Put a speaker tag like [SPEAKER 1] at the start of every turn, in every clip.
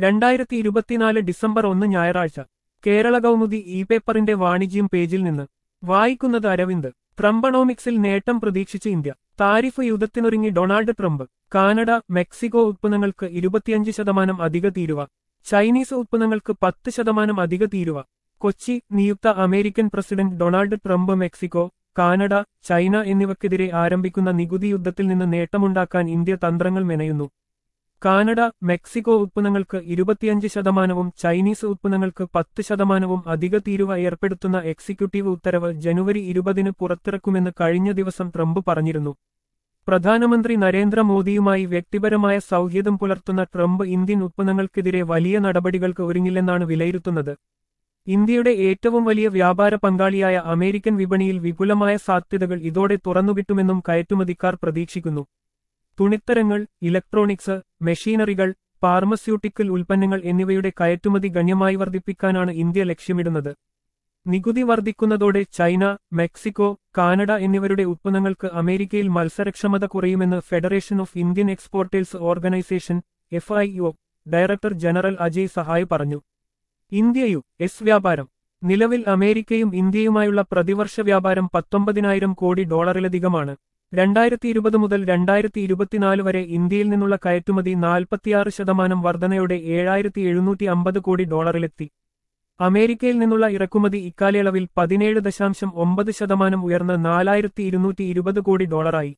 [SPEAKER 1] രണ്ടായിരത്തി ഇരുപത്തിനാല് ഡിസംബർ ഒന്ന് ഞായറാഴ്ച കേരള കൗമുദി ഇ പേപ്പറിന്റെ വാണിജ്യം പേജിൽ നിന്ന് വായിക്കുന്നത് അരവിന്ദ് ട്രംപണോമിക്സിൽ നേട്ടം പ്രതീക്ഷിച്ച് ഇന്ത്യ താരിഫ് യുദ്ധത്തിനൊരുങ്ങി ഡൊണാൾഡ് ട്രംപ് കാനഡ മെക്സിക്കോ ഉത്പന്നങ്ങൾക്ക് ഇരുപത്തിയഞ്ച് ശതമാനം അധിക തീരുവ ചൈനീസ് ഉത്പന്നങ്ങൾക്ക് പത്ത് ശതമാനം അധിക തീരുവ കൊച്ചി നിയുക്ത American president Donald Trump Mexico Canada China എന്നിവയ്ക്കെതിരെ ആരംഭിക്കുന്ന നികുതി യുദ്ധത്തിൽ നിന്ന് നേട്ടമുണ്ടാക്കാൻ ഇന്ത്യ തന്ത്രങ്ങൾ മെനയുന്നു കാനഡ മെക്സിക്കോ ഉത്പന്നങ്ങൾക്ക് ഇരുപത്തിയഞ്ച് ശതമാനവും ചൈനീസ് ഉത്പന്നങ്ങൾക്ക് പത്ത് ശതമാനവും അധിക തീരുവ ഏർപ്പെടുത്തുന്ന എക്സിക്യൂട്ടീവ് ഉത്തരവ് ജനുവരി ഇരുപതിന് പുറത്തിറക്കുമെന്ന് കഴിഞ്ഞ ദിവസം ട്രംപ് പറഞ്ഞിരുന്നു പ്രധാനമന്ത്രി നരേന്ദ്രമോദിയുമായി വ്യക്തിപരമായ സൗഹൃദം പുലർത്തുന്ന ട്രംപ് ഇന്ത്യൻ ഉത്പന്നങ്ങൾക്കെതിരെ വലിയ നടപടികൾക്ക് ഒരുങ്ങില്ലെന്നാണ് വിലയിരുത്തുന്നത് ഇന്ത്യയുടെ ഏറ്റവും വലിയ വ്യാപാര പങ്കാളിയായ അമേരിക്കൻ വിപണിയിൽ വിപുലമായ സാധ്യതകൾ ഇതോടെ തുറന്നുകിട്ടുമെന്നും കയറ്റുമതിക്കാർ പ്രതീക്ഷിക്കുന്നു തുണിത്തരങ്ങൾ ഇലക്ട്രോണിക്സ് മെഷീനറികൾ ഫാർമസ്യൂട്ടിക്കൽ ഉൽപ്പന്നങ്ങൾ എന്നിവയുടെ കയറ്റുമതി ഗണ്യമായി വർദ്ധിപ്പിക്കാനാണ് ഇന്ത്യ ലക്ഷ്യമിടുന്നത് നികുതി വർദ്ധിക്കുന്നതോടെ ചൈന മെക്സിക്കോ കാനഡ എന്നിവരുടെ ഉത്പന്നങ്ങൾക്ക് അമേരിക്കയിൽ മത്സരക്ഷമത കുറയുമെന്ന് federation of Indian exporters organisation F director general Ajay Sahay പറഞ്ഞു ഇന്ത്യയു എസ് വ്യാപാരം നിലവിൽ അമേരിക്കയും ഇന്ത്യയുമായുള്ള പ്രതിവർഷ വ്യാപാരം പത്തൊമ്പതിനായിരം കോടി ഡോളറിലധികമാണ് രണ്ടായിരത്തി ഇരുപത് മുതൽ രണ്ടായിരത്തി ഇരുപത്തിനാല് വരെ ഇന്ത്യയിൽ നിന്നുള്ള കയറ്റുമതി നാൽപ്പത്തിയാറ് ശതമാനം വർധനയോടെ ഏഴായിരത്തി എഴുന്നൂറ്റി അമ്പത് കോടി ഡോളറിലെത്തി അമേരിക്കയിൽ നിന്നുള്ള ഇറക്കുമതി ഇക്കാലയളവിൽ പതിനേഴ് ദശാംശം ഒമ്പത് ശതമാനം ഉയർന്ന് നാലായിരത്തി ഇരുന്നൂറ്റി ഇരുപത് കോടി ഡോളറായി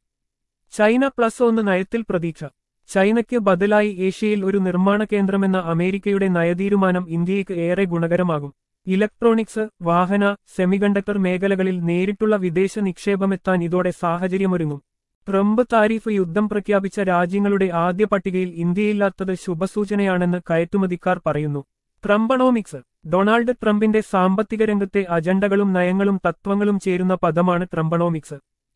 [SPEAKER 1] ചൈന പ്ലസ് ഒന്ന് നയത്തിൽ പ്രതീക്ഷ ചൈനയ്ക്ക് ബദലായി ഏഷ്യയിൽ ഒരു നിർമ്മാണ കേന്ദ്രമെന്ന അമേരിക്കയുടെ നയതീരുമാനം ഇന്ത്യയ്ക്ക് ഏറെ ഗുണകരമാകും ഇലക്ട്രോണിക്സ് വാഹന സെമികണ്ടക്ടർ മേഖലകളിൽ നേരിട്ടുള്ള വിദേശ നിക്ഷേപമെത്താൻ ഇതോടെ സാഹചര്യമൊരുങ്ങും ട്രംപ് താരിഫ് യുദ്ധം പ്രഖ്യാപിച്ച രാജ്യങ്ങളുടെ ആദ്യ പട്ടികയിൽ ഇന്ത്യയില്ലാത്തത് ശുഭസൂചനയാണെന്ന് കയറ്റുമതിക്കാർ പറയുന്നു ട്രംപണോമിക്സ് ഡൊണാൾഡ് ട്രംപിന്റെ സാമ്പത്തിക രംഗത്തെ അജണ്ടകളും നയങ്ങളും തത്വങ്ങളും ചേരുന്ന പദമാണ് ട്രംപണോമിക്സ്